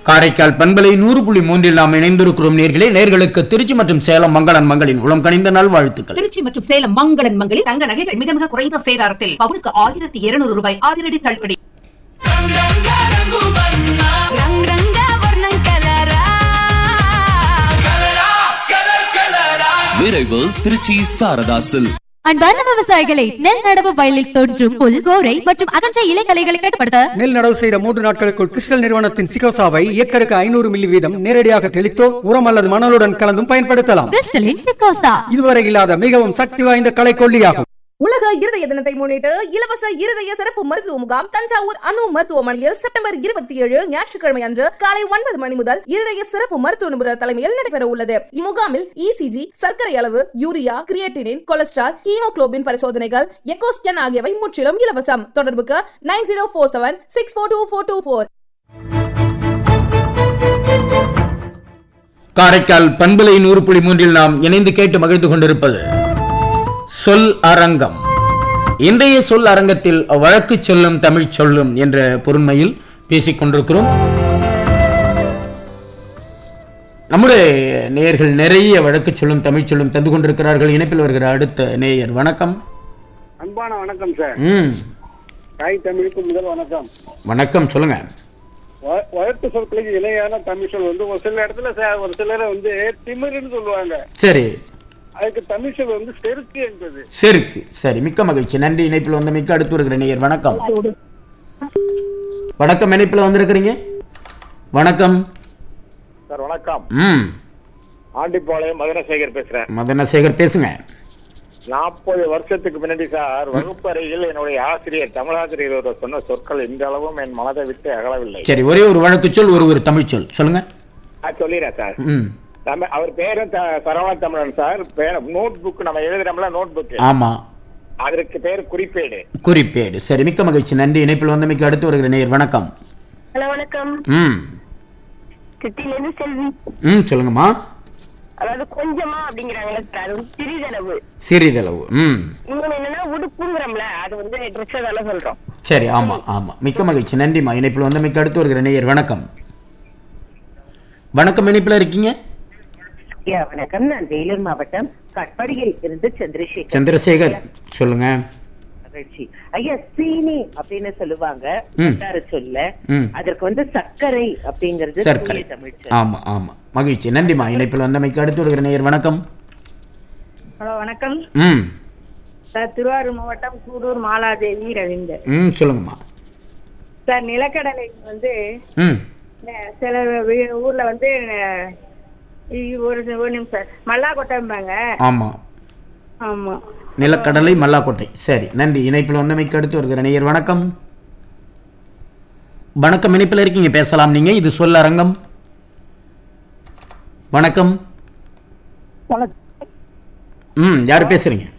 காரைக்கால் பண்பலை நூறு புள்ளி மூன்றில் நாம் இணைந்திருக்கிறோம் நேர்களே நேர்களுக்கு திருச்சி மற்றும் சேலம் மங்களன் மங்களின் உளம் கணிந்த நல்வாழ்த்துக்கள் திருச்சி மற்றும் சேலம் மங்களன் மங்களில் தங்க நகைகள் மிக மிக குறைந்த சேதாரத்தில் பவுனுக்கு ஆயிரத்தி இருநூறு ரூபாய் அதிரடி தள்ளுபடி రంగ్ రంగ వర్ణం కలరా விரைவு திருச்சி சாரதாசில் அன்பார்ந்த விவசாயிகளை நெல் நடவு வயலில் தோன்றும் புல் கோரை மற்றும் அகன்ற இலைகளைகளை கட்டுப்படுத்த நெல் நடவு செய்த மூன்று நாட்களுக்குள் கிறிஸ்டல் நிறுவனத்தின் சிகோசாவை ஏக்கருக்கு ஐநூறு மில்லி வீதம் நேரடியாக தெளித்தோ உரம் அல்லது மணலுடன் கலந்தும் பயன்படுத்தலாம் கிறிஸ்டலின் சிக்கோசா இதுவரை இல்லாத மிகவும் சக்தி வாய்ந்த களைக்கொல்லியாகும் உலக இருதய தினத்தை முன்னிட்டு இலவச இருதய சிறப்பு மருத்துவ முகாம் தஞ்சாவூர் அணு மருத்துவமனையில் செப்டம்பர் இருபத்தி ஏழு ஞாயிற்றுக்கிழமை அன்று காலை ஒன்பது மணி முதல் இருதய சிறப்பு மருத்துவ நிபுணர் தலைமையில் நடைபெற உள்ளது இம்முகாமில் இசிஜி சர்க்கரை அளவு யூரியா கிரியேட்டினின் கொலஸ்ட்ரால் ஹீமோகுளோபின் பரிசோதனைகள் எக்கோ ஸ்கேன் ஆகியவை முற்றிலும் இலவசம் தொடர்புக்கு nine zero four seven six four two four two four Karaikal பண்பலை நூறு புள்ளி மூன்றில் நாம் இணைந்து கேட்டு மகிழ்ந்து கொண்டிருப்பது சொல் அரங்கம் இன்றைய சொல் அரங்கத்தில் வழக்கு சொல்லும் தமிழ் சொல்லும் என்ற பொருண்மையில் பேசிக் கொண்டிருக்கிறோம் நம்முடைய நேயர்கள் நிறைய வழக்கு சொல்லும் தமிழ் சொல்லும் தந்து கொண்டிருக்கிறார்கள் இணைப்பில் வருகிற அடுத்த நேயர் வணக்கம் அன்பான வணக்கம் சார் ம் தாய் தமிழுக்கு முதல் வணக்கம் வணக்கம் சொல்லுங்க வ- வழக்கு சொற்களுக்கு இணையான தமிழ் சொல் வந்து ஒரு சில இடத்துல ச- ஒரு சிலரை வந்து திமிருன்னு சொல்லுவாங்க சரி அதுக்கு தமிழ் சொல் வந்து செருக்கு என்பது செருக்கு சரி மிக்க மகிழ்ச்சி நன்றி இணைப்பில் வந்த மிக்க அடுத்து வருகிற நேயர் வணக்கம் வணக்கம் இணைப்பில் வந்திருக்கிறீங்க வணக்கம் சார் வணக்கம் ம் ஆண்டிப்பாளையம் மதனசேகர் பேசுறேன் மதனசேகர் பேசுங்க நாற்பது வருஷத்துக்கு முன்னாடி சார் வகுப்பறையில் என்னுடைய ஆசிரியர் தமிழாசிரியர் ஒருவர் சொன்ன சொற்கள் இந்த அளவும் என் மனதை விட்டு அகலவில்லை சரி ஒரே ஒரு வழக்கு சொல் ஒரு ஒரு தமிழ் சொல் சொல்லுங்க நான் சொல்லிடுறேன் சார் ம் நம்ம அவர் பேரு த- சரவண தமிழன் சார் பேர் நோட் புக் நம்ம எழுதுறோம்ல நோட் புக் ஆமா அதற்கு பேர் குறிப்பேடு குறிப்பேடு சரி மிக்க மகிழ்ச்சி நன்றி இணைப்பில் வந்த மிக்க அடுத்து வருகிற நேயர் வணக்கம் హలో వణకం ம் சிட்டிலேருந்து செல்வி ம் சொல்லுங்கம்மா அதாவது கொஞ்சமா அப்படிங்கிறாங்கல்ல சார் அது வந்து சிறிதளவு சிறிதளவு ம் இன்னொன்னு என்னன்னா உடுப்புங்கிறோம்ல அது வந்து ட்ரெஸ் தானே சொல்றோம் சரி ஆமா ஆமா மிக்க மகிழ்ச்சி நன்றிம்மா இணைப்பில் வந்த மிக்க அடுத்து வருகிற நேயர் வணக்கம் வணக்கம் இணைப்பில் இருக்கீங்க ஐயா வணக்கம் நான் வேலூர் மாவட்டம் கட்பாடியில் இருந்து சந்திரசேகர் சந்திரசேகர் சொல்லுங்க மகிழ்ச்சி ஐயா சீனி அப்படின்னு சொல்லுவாங்க ம். வட்டார சொல்ல ம். அதற்கு வந்து சர்க்கரை அப்படிங்கிறது சர்க்கரை தூய தமிழ் சொல். ஆமா ஆமா மகிழ்ச்சி நன்றிம்மா இணைப்பில் வந்தமைக்கு அடுத்து வருகிற நேயர் வணக்கம் ஹலோ வணக்கம் ம் சார் திருவாரூர் மாவட்டம் கூடூர் மாலாதேவி ரவீந்தர் ம் சொல்லுங்கம்மா சார் நிலக்கடலை வந்து ம் அஹ், சில வீ- ஊர்ல வந்து அஹ், இ- ஒரு ஒரு நிமிஷம் மல்லாக்கொட்டைம்பாங்க ஆமா ஆமா நிலக்கடலை மல்லாக்கோட்டை சரி நன்றி இணைப்பில் வந்தமைக்கு அடுத்து வருகிற நேயர் வணக்கம் வணக்கம் இணைப்பில் இருக்கீங்க பேசலாம் நீங்க இது சொல் அரங்கம் வணக்கம் ம் யார் பேசுறீங்க